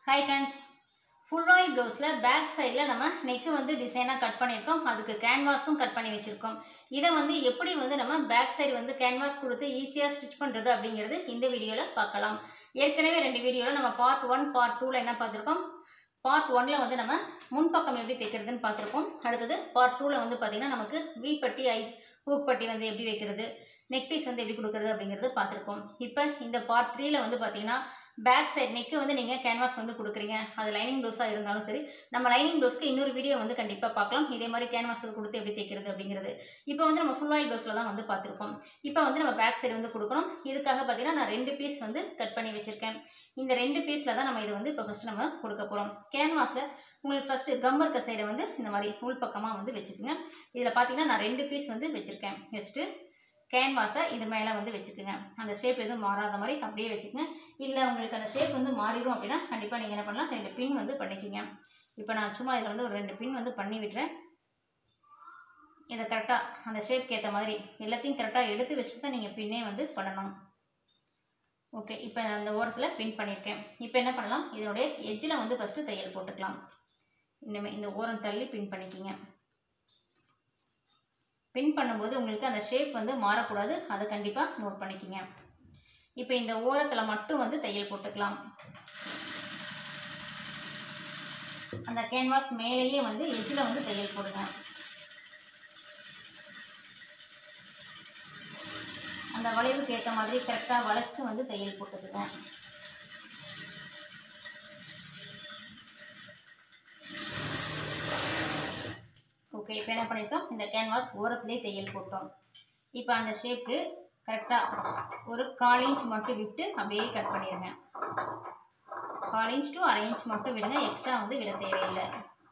hi friends full oil ப்ளவுஸில் back சைடில் நம்ம நெக்கு வந்து டிசைனாக கட் பண்ணியிருக்கோம் அதுக்கு கேன்வாஸும் கட் பண்ணி வச்சுருக்கோம் இதை வந்து எப்படி வந்து நம்ம பேக் சைடு வந்து கேன்வாஸ் கொடுத்து ஈஸியாக ஸ்டிச் பண்ணுறது அப்படிங்கிறது இந்த வீடியோவில் பார்க்கலாம் ஏற்கனவே ரெண்டு வீடியோவில் நம்ம பார்ட் ஒன் பார்ட் டூவில் என்ன பார்த்துருக்கோம் பார்ட் ஒன்ல வந்து நம்ம முன்பக்கம் எப்படி தைக்கிறதுன்னு பார்த்துருக்கோம் அடுத்தது பார்ட் டூவில் வந்து பார்த்திங்கன்னா நமக்கு வி பட்டி ஐ ஹூக் பட்டி வந்து எப்படி வைக்கிறது நெக் பீஸ் வந்து எப்படி கொடுக்குறது அப்படிங்கிறது பார்த்துருக்கோம் இப்போ இந்த பார்ட் த்ரீல வந்து பார்த்தீங்கன்னா பேக் சைடு நெக்கு வந்து நீங்கள் கேன்வாஸ் வந்து கொடுக்குறீங்க அது லைனிங் ப்ளவுஸாக இருந்தாலும் சரி நம்ம லைனிங் ப்ளவுஸ்க்கு இன்னொரு வீடியோ வந்து கண்டிப்பாக பார்க்கலாம் இதே மாதிரி கேன்வாஸ் கொடுத்து எப்படி தைக்கிறது அப்படிங்கிறது இப்போ வந்து நம்ம ஃபுல் ஆயில் ப்ளவுஸில் தான் வந்து பார்த்துருக்கோம் இப்போ வந்து நம்ம பேக் சைடு வந்து கொடுக்கணும் இதுக்காக பார்த்தீங்கன்னா நான் ரெண்டு பீஸ் வந்து கட் பண்ணி வச்சுருக்கேன் இந்த ரெண்டு பீஸில் தான் நம்ம இது வந்து இப்போ ஃபஸ்ட்டு நம்ம கொடுக்க போகிறோம் கேன்வாஸில் உங்களுக்கு ஃபஸ்ட்டு கம் இருக்க சைடை வந்து இந்த மாதிரி உள் பக்கமாக வந்து வச்சுக்கோங்க இதில் பார்த்தீங்கன்னா நான் ரெண்டு பீஸ் வந்து வச்சுருக்கேன் ஜஸ்ட்டு கேன்வாஸை இது மேலே வந்து வச்சுக்கோங்க அந்த ஷேப் எதுவும் மாறாத மாதிரி அப்படியே வச்சுக்கோங்க இல்லை உங்களுக்கு அந்த ஷேப் வந்து மாறிடும் அப்படின்னா கண்டிப்பாக நீங்கள் என்ன பண்ணலாம் ரெண்டு பின் வந்து பண்ணிக்கிங்க இப்போ நான் சும்மா இதில் வந்து ஒரு ரெண்டு பின் வந்து பண்ணி விட்டுறேன் இதை கரெக்டாக அந்த ஷேப்க்கு ஏற்ற மாதிரி எல்லாத்தையும் கரெக்டாக எடுத்து வச்சுட்டு தான் நீங்கள் பின்னே வந்து பண்ணணும் ஓகே இப்போ அந்த ஓரத்தில் பின் பண்ணியிருக்கேன் இப்போ என்ன பண்ணலாம் இதனுடைய எட்ஜில் வந்து ஃபஸ்ட்டு தையல் போட்டுக்கலாம் இனிமேல் இந்த ஓரம் தள்ளி பின் பண்ணிக்கிங்க பின் பண்ணும்போது உங்களுக்கு அந்த ஷேப் வந்து மாறக்கூடாது அதை கண்டிப்பாக நோட் பண்ணிக்கிங்க இப்போ இந்த ஓரத்தில் மட்டும் வந்து தையல் போட்டுக்கலாம் அந்த கேன்வாஸ் மேலேயே வந்து எஜ்ஜில் வந்து தையல் போடுங்க அந்த வளைவுக்கு ஏற்ற மாதிரி கரெக்டாக வளைச்சு வந்து தையல் போட்டுக்குங்க ஓகே இப்போ என்ன பண்ணியிருக்கோம் இந்த கேன்வாஸ் ஓரத்துலேயே தையல் போட்டோம் இப்போ அந்த ஷேப்புக்கு கரெக்டாக ஒரு கால் இன்ச் மட்டும் விட்டு அப்படியே கட் பண்ணிடுங்க கால் இன்ச் டு அரை இன்ச் மட்டும் விடுங்க எக்ஸ்ட்ரா வந்து விட தேவையில்லை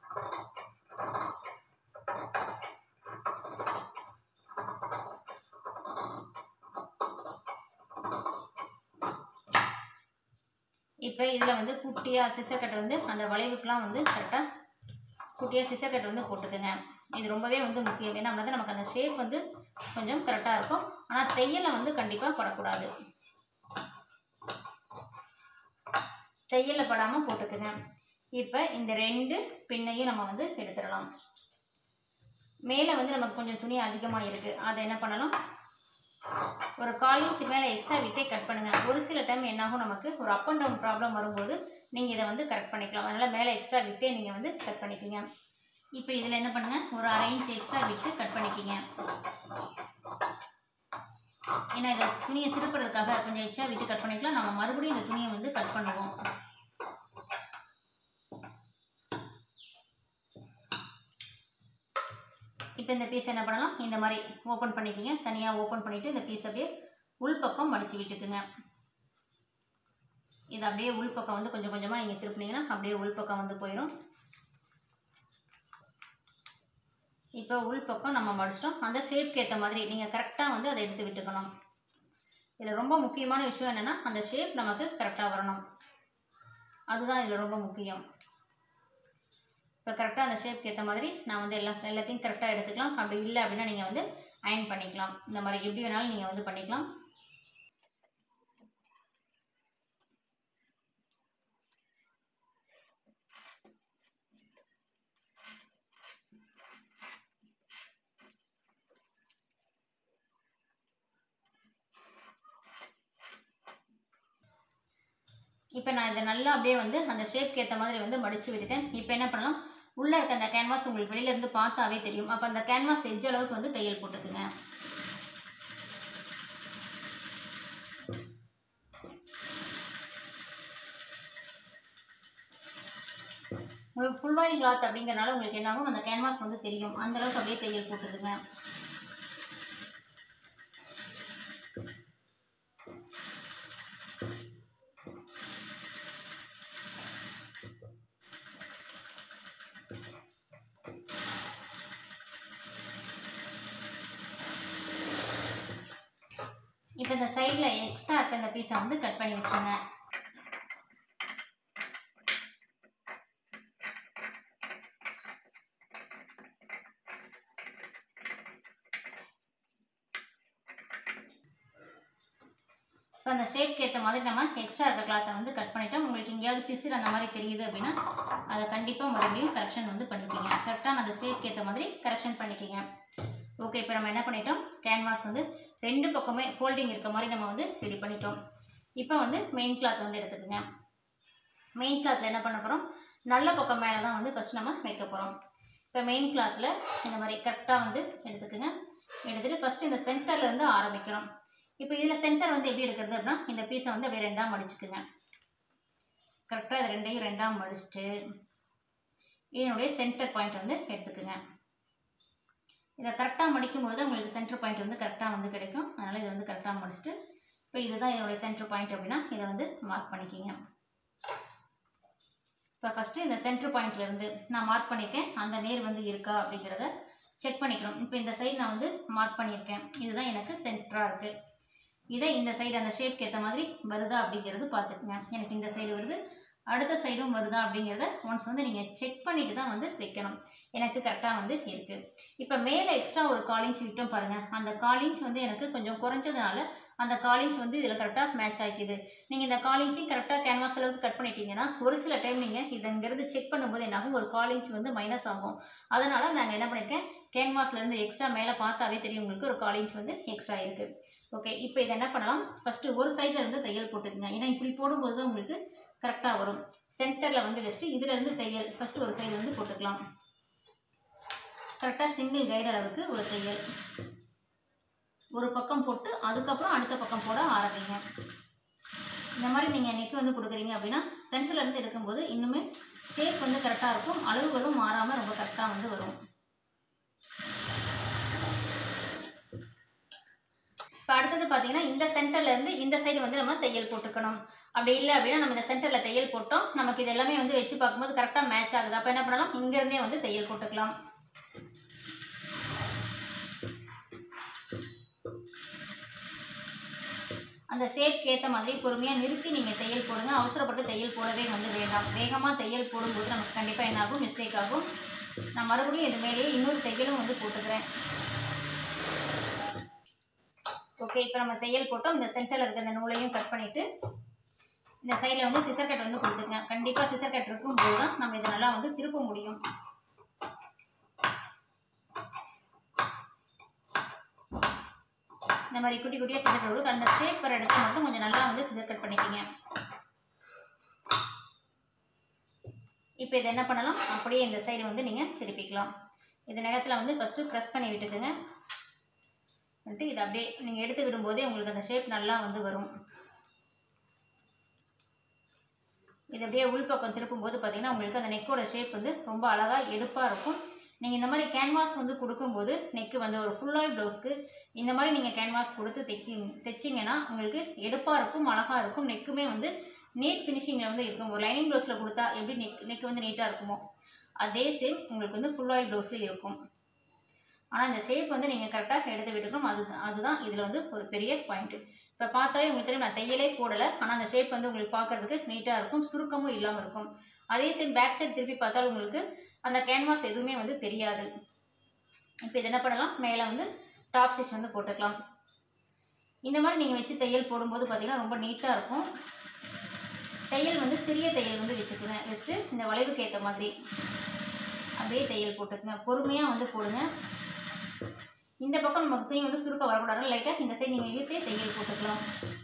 இப்போ இதில் வந்து குட்டியாக சிசர் கட் வந்து அந்த வளைவுக்கெலாம் வந்து கரெக்டாக குட்டியாக சிசர் கட் வந்து போட்டுக்கோங்க இது ரொம்பவே வந்து முக்கியம் ஏன்னா தான் நமக்கு அந்த ஷேப் வந்து கொஞ்சம் கரெக்டாக இருக்கும் ஆனால் தையலை வந்து கண்டிப்பாக படக்கூடாது தையலில் படாமல் போட்டுக்குங்க இப்போ இந்த ரெண்டு பின்னையும் நம்ம வந்து எடுத்துடலாம் மேலே வந்து நமக்கு கொஞ்சம் துணி அதிகமாக இருக்குது அதை என்ன பண்ணலாம் ஒரு கால் இன்ச் மேலே எக்ஸ்ட்ரா விட்டே கட் பண்ணுங்கள் ஒரு சில டைம் என்னாகும் நமக்கு ஒரு அப் அண்ட் டவுன் ப்ராப்ளம் வரும்போது நீங்கள் இதை வந்து கரெக்ட் பண்ணிக்கலாம் அதனால் மேலே எக்ஸ்ட்ரா விட்டே நீங்கள் வந்து கட் பண்ணிக்கிங்க இப்போ இதில் என்ன பண்ணுங்கள் ஒரு அரை இன்ச் எக்ஸ்ட்ரா விட்டு கட் பண்ணிக்கிங்க ஏன்னா இதை துணியை திருப்புறதுக்காக கொஞ்சம் எக்ஸ்ட்ரா விட்டு கட் பண்ணிக்கலாம் நம்ம மறுபடியும் இந்த துணியை வந்து கட் பண்ணுவோம் இப்போ இந்த பீஸ் என்ன பண்ணலாம் இந்த மாதிரி ஓப்பன் பண்ணிக்கிங்க தனியாக ஓப்பன் பண்ணிவிட்டு இந்த பீஸ் அப்படியே உள்பக்கம் மடித்து விட்டுக்குங்க இது அப்படியே உள்பக்கம் வந்து கொஞ்சம் கொஞ்சமாக நீங்கள் திருப்பினீங்கன்னா அப்படியே உள்பக்கம் வந்து போயிடும் இப்போ உள்பக்கம் நம்ம மடிச்சிட்டோம் அந்த ஷேப்க்கு ஏற்ற மாதிரி நீங்கள் கரெக்டாக வந்து அதை எடுத்து விட்டுக்கணும் இதில் ரொம்ப முக்கியமான விஷயம் என்னென்னா அந்த ஷேப் நமக்கு கரெக்டாக வரணும் அதுதான் இதில் ரொம்ப முக்கியம் இப்போ கரெக்டாக அந்த ஷேப்க்கு ஏற்ற மாதிரி நான் வந்து எல்லாம் எல்லாத்தையும் கரெக்டாக எடுத்துக்கலாம் அப்படி இல்லை அப்படின்னா நீங்கள் வந்து அயன் பண்ணிக்கலாம் இந்த மாதிரி எப்படி வேணாலும் நீங்கள் வந்து பண்ணிக்கலாம் இப்போ நான் இதை நல்லா அப்படியே வந்து அந்த ஷேப்க்கு ஏற்ற மாதிரி வந்து மடித்து விட்டுட்டேன் இப்போ என்ன பண்ணலாம் உள்ளே இருக்க அந்த கேன்வாஸ் உங்களுக்கு வெளியிலேருந்து பார்த்தாவே தெரியும் அப்போ அந்த கேன்வாஸ் எஜ் அளவுக்கு வந்து தையல் போட்டுக்குங்க உங்களுக்கு ஃபுல் ஆயில் கிளாத் அப்படிங்கிறனால உங்களுக்கு என்னாகும் அந்த கேன்வாஸ் வந்து தெரியும் அந்த அளவுக்கு அப்படியே தையல் போட்டுக்குங்க இப்போ இந்த சைடில் எக்ஸ்ட்ரா இருக்க இந்த பீஸை வந்து கட் பண்ணி விட்டுருங்க இப்போ அந்த ஷேப்க்கு ஏற்ற மாதிரி நம்ம எக்ஸ்ட்ரா இருக்க கிளாத்தை வந்து கட் பண்ணிட்டோம் உங்களுக்கு எங்கேயாவது ஏதாவது பிசிறு அந்த மாதிரி தெரியுது அப்படின்னா அதை கண்டிப்பாக மறுபடியும் கரெக்ஷன் வந்து பண்ணிக்கிங்க கரெக்டாக அந்த ஷேப்க்கு ஏற்ற மாதிரி கரெக்ஷன் பண்ணிக்கிங்க ஓகே இப்போ நம்ம என்ன பண்ணிட்டோம் கேன்வாஸ் வந்து ரெண்டு பக்கமே ஃபோல்டிங் இருக்க மாதிரி நம்ம வந்து ரெடி பண்ணிட்டோம் இப்போ வந்து மெயின் கிளாத் வந்து எடுத்துக்கோங்க மெயின் கிளாத்தில் என்ன பண்ண போகிறோம் நல்ல பக்கம் மேலே தான் வந்து ஃபஸ்ட் நம்ம வைக்க போகிறோம் இப்போ மெயின் கிளாத்தில் இந்த மாதிரி கரெக்டாக வந்து எடுத்துக்கோங்க எடுத்துகிட்டு ஃபஸ்ட்டு இந்த சென்டர்ல இருந்து ஆரம்பிக்கிறோம் இப்போ இதில் சென்டர் வந்து எப்படி எடுக்கிறது அப்படின்னா இந்த பீஸை வந்து அப்படியே ரெண்டாக மடிச்சுக்குங்க கரெக்டாக இது ரெண்டையும் ரெண்டாக மடிச்சுட்டு இதனுடைய சென்டர் பாயிண்ட் வந்து எடுத்துக்குங்க இதை கரெக்டாக மடிக்கும் பொழுது உங்களுக்கு சென்டர் பாயிண்ட் வந்து கரெக்டாக வந்து கிடைக்கும் அதனால் இதை வந்து கரெக்டாக மடிச்சுட்டு இப்போ இதுதான் இதனுடைய சென்டர் பாயிண்ட் அப்படின்னா இதை வந்து மார்க் பண்ணிக்கிங்க இப்போ ஃபஸ்ட்டு இந்த சென்டர் பாயிண்ட்லேருந்து நான் மார்க் பண்ணியிருக்கேன் அந்த நேர் வந்து இருக்கா அப்படிங்கிறத செக் பண்ணிக்கணும் இப்போ இந்த சைடு நான் வந்து மார்க் பண்ணியிருக்கேன் இதுதான் எனக்கு சென்டராக இருக்குது இதை இந்த சைடு அந்த ஷேப்க்கு ஏற்ற மாதிரி வருதா அப்படிங்கிறது பார்த்துக்குங்க எனக்கு இந்த சைடு வருது அடுத்த சைடும் வருதா அப்படிங்கிறத ஒன்ஸ் வந்து நீங்கள் செக் பண்ணிட்டு தான் வந்து வைக்கணும் எனக்கு கரெக்டாக வந்து இருக்குது இப்போ மேலே எக்ஸ்ட்ரா ஒரு காலிஞ்ச் விட்டோம் பாருங்கள் அந்த காலிஞ்ச் வந்து எனக்கு கொஞ்சம் குறைஞ்சதுனால அந்த காலிஞ்ச் வந்து இதில் கரெக்டாக மேட்ச் ஆகிக்குது நீங்கள் இந்த காலிஞ்சும் கரெக்டாக கேன்வாஸ் அளவுக்கு கட் பண்ணிட்டீங்கன்னா ஒரு சில டைம் நீங்கள் இதங்கிறது செக் பண்ணும்போது என்னாகும் ஒரு காலிஞ்ச் வந்து மைனஸ் ஆகும் அதனால் நாங்கள் என்ன பண்ணியிருக்கேன் கேன்வாஸ்லேருந்து எக்ஸ்ட்ரா மேலே பார்த்தாவே தெரியும் உங்களுக்கு ஒரு காலிஞ்ச் வந்து எக்ஸ்ட்ரா இருக்குது ஓகே இப்போ இதை என்ன பண்ணலாம் ஃபஸ்ட்டு ஒரு சைடில் இருந்து தையல் போட்டுக்குங்க ஏன்னா இப்படி போடும்போது தான் உங்களுக்கு கரெக்டாக வரும் சென்டரில் வந்து வச்சுட்டு இதிலேருந்து தையல் ஃபஸ்ட்டு ஒரு சைடு வந்து போட்டுக்கலாம் கரெக்டாக சிங்கிள் கைடு அளவுக்கு ஒரு தையல் ஒரு பக்கம் போட்டு அதுக்கப்புறம் அடுத்த பக்கம் போட ஆரம்பிங்க இந்த மாதிரி நீங்கள் நெக் வந்து கொடுக்குறீங்க அப்படின்னா சென்டர்ல இருந்து எடுக்கும்போது இன்னுமே ஷேப் வந்து கரெக்டாக இருக்கும் அளவுகளும் மாறாமல் ரொம்ப கரெக்டாக வந்து வரும் இப்போ அடுத்தது பார்த்தீங்கன்னா இந்த சென்டர்ல இருந்து இந்த சைடு வந்து நம்ம தையல் போட்டுக்கணும் அப்படி இல்லை அப்படின்னா நம்ம இந்த சென்டரில் தையல் போட்டோம் நமக்கு இது எல்லாமே வந்து வச்சு பார்க்கும்போது கரெக்டாக மேட்ச் ஆகுது அப்போ என்ன பண்ணலாம் இங்கேருந்தே வந்து தையல் போட்டுக்கலாம் அந்த ஷேப்க்கு ஏற்ற மாதிரி பொறுமையாக நிறுத்தி நீங்கள் தையல் போடுங்க அவசரப்பட்டு தையல் போடவே வந்து வேண்டாம் வேகமாக தையல் போடும்போது நமக்கு கண்டிப்பாக என்ன ஆகும் மிஸ்டேக் ஆகும் நான் மறுபடியும் இது மேலேயே இன்னொரு தையலும் வந்து போட்டுக்கிறேன் ஓகே இப்போ நம்ம தையல் போட்டோம் இந்த சென்டரில் இருக்க இந்த நூலையும் கட் பண்ணிவிட்டு இந்த சைடில் வந்து சிசர் கட் வந்து கொடுத்துருங்க கண்டிப்பாக சிசர் கட் இருக்கும்போது தான் நம்ம இதை நல்லா வந்து திருப்ப முடியும் இந்த மாதிரி குட்டி குட்டியாக சிசர் கட் கொடுத்து அந்த ஷேப் வர இடத்துல மட்டும் கொஞ்சம் நல்லா வந்து சிசர் கட் பண்ணிக்கிங்க இப்போ இதை என்ன பண்ணலாம் அப்படியே இந்த சைடு வந்து நீங்கள் திருப்பிக்கலாம் இந்த நேரத்தில் வந்து ஃபஸ்ட்டு ப்ரெஸ் பண்ணி விட்டுக்குங்க வந்துட்டு இதை அப்படியே நீங்கள் எடுத்து விடும்போதே உங்களுக்கு அந்த ஷேப் நல்லா வந்து வரும் இது அப்படியே உள்பக்கம் திருப்பும்போது பார்த்தீங்கன்னா உங்களுக்கு அந்த நெக்கோட ஷேப் வந்து ரொம்ப அழகாக எடுப்பாக இருக்கும் நீங்கள் இந்த மாதிரி கேன்வாஸ் வந்து கொடுக்கும்போது நெக்கு வந்து ஒரு ஃபுல்லாக ப்ளவுஸ்க்கு இந்த மாதிரி நீங்கள் கேன்வாஸ் கொடுத்து தைக்கி தைச்சிங்கன்னா உங்களுக்கு எடுப்பாக இருக்கும் அழகாக இருக்கும் நெக்குமே வந்து நீட் ஃபினிஷிங்கில் வந்து இருக்கும் ஒரு லைனிங் ப்ளவுஸில் கொடுத்தா எப்படி நெக் நெக் வந்து நீட்டாக இருக்குமோ அதே சேம் உங்களுக்கு வந்து ஃபுல் ஆயில் ப்ளவுஸில் இருக்கும் ஆனால் இந்த ஷேப் வந்து நீங்கள் கரெக்டாக எடுத்து விட்டுக்கணும் அது அதுதான் இதில் வந்து ஒரு பெரிய பாயிண்ட்டு இப்போ பார்த்தாவே உங்களுக்கு தெரியும் நான் தையலே போடலை ஆனால் அந்த ஷேப் வந்து உங்களுக்கு பார்க்கறதுக்கு நீட்டாக இருக்கும் சுருக்கமும் இல்லாமல் இருக்கும் அதே சேம் பேக் சைடு திருப்பி பார்த்தாலும் உங்களுக்கு அந்த கேன்வாஸ் எதுவுமே வந்து தெரியாது இப்போ இது என்ன பண்ணலாம் மேலே வந்து டாப் ஸ்டிச் வந்து போட்டுக்கலாம் இந்த மாதிரி நீங்கள் வச்சு தையல் போடும்போது பார்த்தீங்கன்னா ரொம்ப நீட்டாக இருக்கும் தையல் வந்து சிறிய தையல் வந்து வச்சுக்கோங்க வச்சுட்டு இந்த வளைவுக்கு ஏற்ற மாதிரி அப்படியே தையல் போட்டுக்குங்க பொறுமையாக வந்து போடுங்க இந்த பக்கம் நமக்கு துணி வந்து சுருக்க வரக்கூடாது லைட்டாக இந்த சைடு நீங்கள் இழுத்தே தையல் போட்டுக்கலாம்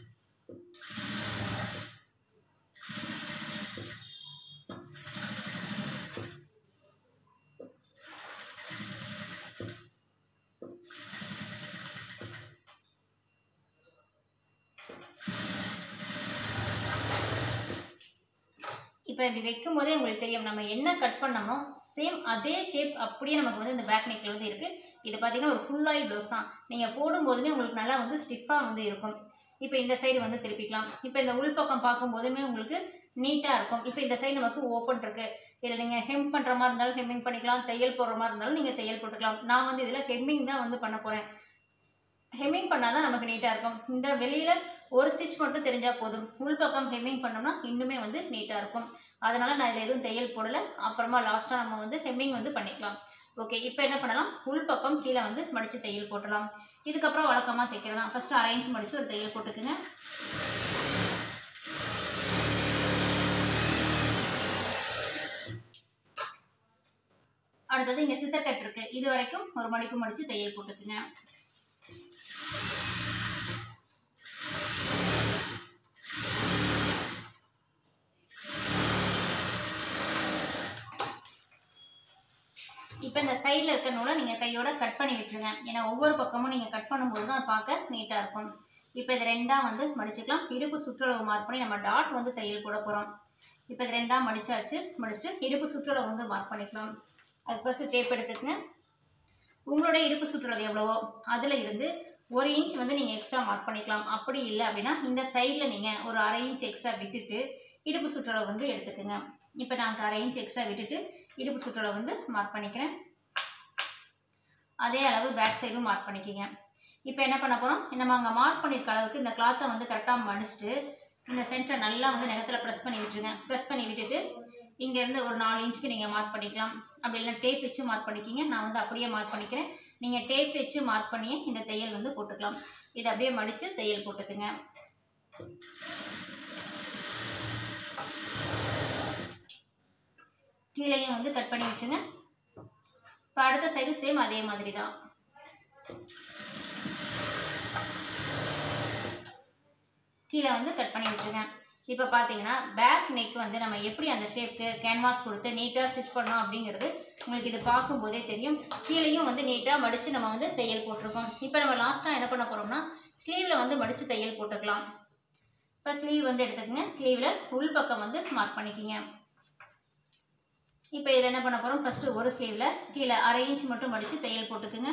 இப்போ இப்படி வைக்கும் போதே உங்களுக்கு தெரியும் நம்ம என்ன கட் பண்ணோமோ சேம் அதே ஷேப் அப்படியே நமக்கு வந்து இந்த பேக் நெக்கில் வந்து இருக்குது இது பார்த்தீங்கன்னா ஒரு ஃபுல் ஆயில் ப்ளவுஸ் தான் நீங்கள் போடும்போதுமே உங்களுக்கு நல்லா வந்து ஸ்டிஃபாக வந்து இருக்கும் இப்போ இந்த சைடு வந்து திருப்பிக்கலாம் இப்போ இந்த உள்பக்கம் பார்க்கும்போதுமே உங்களுக்கு நீட்டாக இருக்கும் இப்போ இந்த சைடு நமக்கு ஓப்பன் இருக்குது இதில் நீங்கள் ஹெம் பண்ணுற மாதிரி இருந்தாலும் ஹெம்மிங் பண்ணிக்கலாம் தையல் போடுற மாதிரி இருந்தாலும் நீங்கள் தையல் போட்டுக்கலாம் நான் வந்து இதில் ஹெம்மிங் தான் வந்து பண்ண போகிறேன் ஹெம்மிங் பண்ணால் தான் நமக்கு நீட்டாக இருக்கும் இந்த வெளியில் ஒரு ஸ்டிச் மட்டும் தெரிஞ்சால் போதும் உள்பக்கம் ஹெம்மிங் பண்ணோம்னா இன்னுமே வந்து நீட்டாக இருக்கும் அதனால் நான் இதில் எதுவும் தையல் போடலை அப்புறமா லாஸ்ட்டாக நம்ம வந்து ஹெம்மிங் வந்து பண்ணிக்கலாம் ஓகே இப்போ என்ன பண்ணலாம் உள்பக்கம் கீழே வந்து மடித்து தையல் போட்டலாம் இதுக்கப்புறம் வழக்கமாக தைக்கிறதா ஃபஸ்ட்டு அரேஞ்ச் மடித்து ஒரு தையல் போட்டுக்குங்க அடுத்தது இங்கே சிசர் கட் இருக்கு இது வரைக்கும் ஒரு மடிப்பு மடித்து தையல் போட்டுக்குங்க இப்போ இந்த சைடில் இருக்க நூலை நீங்கள் கையோட கட் பண்ணி விட்டுருங்க ஏன்னா ஒவ்வொரு பக்கமும் நீங்கள் கட் பண்ணும்போது தான் அது பார்க்க நீட்டாக இருக்கும் இப்போ இது ரெண்டாக வந்து மடிச்சுக்கலாம் இடுப்பு சுற்றளவு மார்க் பண்ணி நம்ம டாட் வந்து தையல் போட போகிறோம் இப்போ இது ரெண்டாக மடிச்சாச்சு மடிச்சுட்டு இடுப்பு சுற்றளவு வந்து மார்க் பண்ணிக்கலாம் அதுக்கு ஃபஸ்ட்டு டேப் எடுத்துக்கங்க உங்களோட இடுப்பு சுற்றளவு எவ்வளவோ அதில் இருந்து ஒரு இன்ச் வந்து நீங்கள் எக்ஸ்ட்ரா மார்க் பண்ணிக்கலாம் அப்படி இல்லை அப்படின்னா இந்த சைடில் நீங்கள் ஒரு அரை இன்ச் எக்ஸ்ட்ரா விட்டுட்டு இடுப்பு சுற்றளவு வந்து எடுத்துக்கோங்க இப்போ நான் அரை இன்ச் எக்ஸ்ட்ரா விட்டுட்டு இடுப்பு சுற்றளவு வந்து மார்க் பண்ணிக்கிறேன் அதே அளவு பேக் சைடும் மார்க் பண்ணிக்கிங்க இப்போ என்ன பண்ண போகிறோம் நம்ம அங்கே மார்க் பண்ணியிருக்க அளவுக்கு இந்த கிளாத்தை வந்து கரெக்டாக மடிச்சுட்டு இந்த சென்டரை நல்லா வந்து நிலத்துல ப்ரெஸ் பண்ணி விட்டுருங்க ப்ரெஸ் பண்ணி விட்டுட்டு இங்கேருந்து ஒரு நாலு இன்ச்சுக்கு நீங்கள் மார்க் பண்ணிக்கலாம் அப்படி இல்லை டேப் வச்சு மார்க் பண்ணிக்கிங்க நான் வந்து அப்படியே மார்க் பண்ணிக்கிறேன் நீங்கள் டேப் வச்சு மார்க் பண்ணியே இந்த தையல் வந்து போட்டுக்கலாம் இதை அப்படியே மடித்து தையல் போட்டுக்குங்க கீழேயும் வந்து கட் பண்ணி வச்சுங்க இப்போ அடுத்த சைடு சேம் அதே மாதிரி தான் கீழே வந்து கட் பண்ணி விட்டுருங்க இப்போ பார்த்தீங்கன்னா பேக் நெக் வந்து நம்ம எப்படி அந்த ஷேப்க்கு கேன்வாஸ் கொடுத்து நீட்டாக ஸ்டிச் பண்ணோம் அப்படிங்கிறது உங்களுக்கு இது பார்க்கும்போதே தெரியும் கீழேயும் வந்து நீட்டாக மடித்து நம்ம வந்து தையல் போட்டிருக்கோம் இப்போ நம்ம லாஸ்ட்டாக என்ன பண்ண போகிறோம்னா ஸ்லீவில் வந்து மடித்து தையல் போட்டுக்கலாம் இப்போ ஸ்லீவ் வந்து எடுத்துக்கங்க ஸ்லீவில் உள் பக்கம் வந்து மார்க் பண்ணிக்கிங்க இப்போ இதில் என்ன பண்ண போகிறோம் ஃபஸ்ட்டு ஒரு ஸ்லீவில் கீழே அரை இன்ச் மட்டும் மடித்து தையல் போட்டுக்குங்க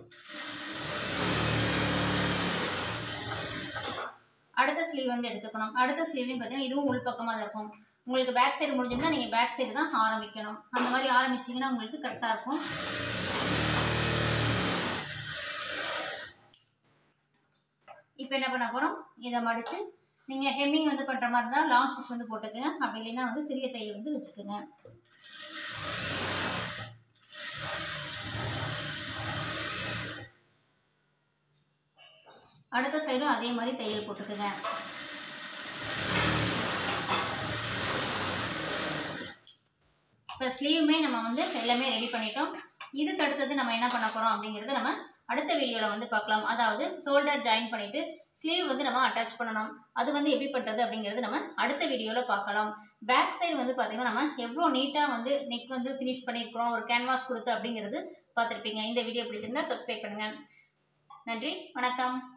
அடுத்த ஸ்லீவ் வந்து எடுத்துக்கணும் அடுத்த ஸ்லீவ்லையும் பார்த்தீங்கன்னா இதுவும் உள் பக்கமாக தான் இருக்கும் உங்களுக்கு பேக் சைடு முடிஞ்சிருந்தா நீங்கள் பேக் சைடு தான் ஆரம்பிக்கணும் அந்த மாதிரி ஆரம்பிச்சிங்கன்னா உங்களுக்கு கரெக்டாக இருக்கும் இப்போ என்ன பண்ண போகிறோம் இதை மடித்து நீங்கள் ஹெம்மிங் வந்து பண்ணுற மாதிரி இருந்தால் லாங் ஸ்டிச் வந்து போட்டுக்கோங்க அப்படி இல்லைன்னா வந்து சிறிய தையல் வந்து வச்சுக்கோங்க அடுத்த சைடும் அதே மாதிரி தையல் போட்டுக்குங்க இப்போ ஸ்லீவுமே நம்ம வந்து எல்லாமே ரெடி பண்ணிட்டோம் இதுக்கு அடுத்தது நம்ம என்ன பண்ண போகிறோம் அப்படிங்கிறத நம்ம அடுத்த வீடியோவில் வந்து பார்க்கலாம் அதாவது ஷோல்டர் ஜாயின் பண்ணிவிட்டு ஸ்லீவ் வந்து நம்ம அட்டாச் பண்ணணும் அது வந்து எப்படி பண்ணுறது அப்படிங்கிறது நம்ம அடுத்த வீடியோவில் பார்க்கலாம் பேக் சைடு வந்து பார்த்திங்கன்னா நம்ம எவ்வளோ நீட்டாக வந்து நெக் வந்து ஃபினிஷ் பண்ணியிருக்கிறோம் ஒரு கேன்வாஸ் கொடுத்து அப்படிங்கிறது பார்த்துருப்பீங்க இந்த வீடியோ பிடிச்சிருந்தா சப்ஸ்கிரைப் பண்ணுங்கள் நன்றி வணக்கம்